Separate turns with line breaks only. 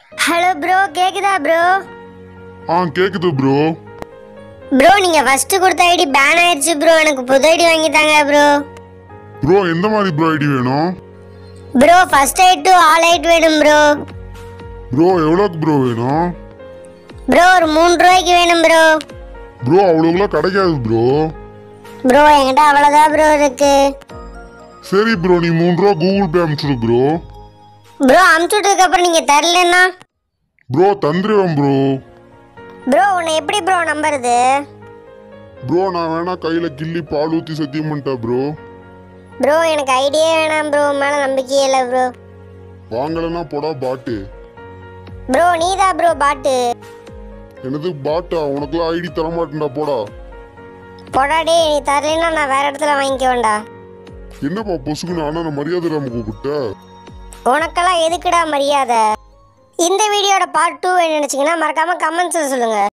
hello bro கேக்குதா bro
ஆ கேக்குது ப்ரோ
ப்ரோ நீங்க ஃபர்ஸ்ட் கொடுத்த ஐடி பேன் ஆயிடுச்சு ப்ரோ எனக்கு புது ஐடி வாங்கி தாங்க ப்ரோ
ப்ரோ எந்த மாதிரி ப்ரோ ஐடி வேணும்
bro first ID to all ID வேணும் ப்ரோ
ப்ரோ எவ்வளோக்கு ப்ரோ வேணும்
ப்ரோ ஒரு மூணு ரூபாய்க்கு வேணும் ப்ரோ
ப்ரோ அவ்வளோக்குலாம் கிடைக்காது ப்ரோ
ப்ரோ என்கிட்ட அவ்வளோதான் ப்ரோ இருக்கு
சரி ப்ரோ நீ மூணு ரூபா கூகுள் பே அனுப்பிச்சுடு ப்ரோ
ப்ரோ அமுச்சு விட்டதுக்கு அப்புறம் நீங்க தரலன்னா
ப்ரோ தந்துருவேன் ப்ரோ
ப்ரோ உன்னை எப்படி ப்ரோ நம்புறது
ப்ரோ நான் வேணா கையில் கிள்ளி பால் ஊற்றி சத்தியம் பண்ணிட்டேன் ப்ரோ
ப்ரோ எனக்கு ஐடியே வேணாம் ப்ரோ மேலே நம்பிக்கையே இல்லை ப்ரோ
வாங்கலைன்னா போடா பாட்டு
ப்ரோ நீதான் ப்ரோ பாட்டு
எனது பாட்டா உனக்குலாம் ஐடி தர மாட்டேன்டா போடா
போடா டேய் நீ தரலைன்னா நான் வேற இடத்துல வாங்கிக்க வேண்டா
என்னப்பா பொசுக்குன்னு ஆனால் மரியாதை நம்ம கூப்பிட்ட
உனக்கெல்லாம் எதுக்குடா மரியாதை இந்த வீடியோட பார்ட் டூ நினைச்சீங்கன்னா மறக்காம கமெண்ட்ஸில் சொல்லுங்க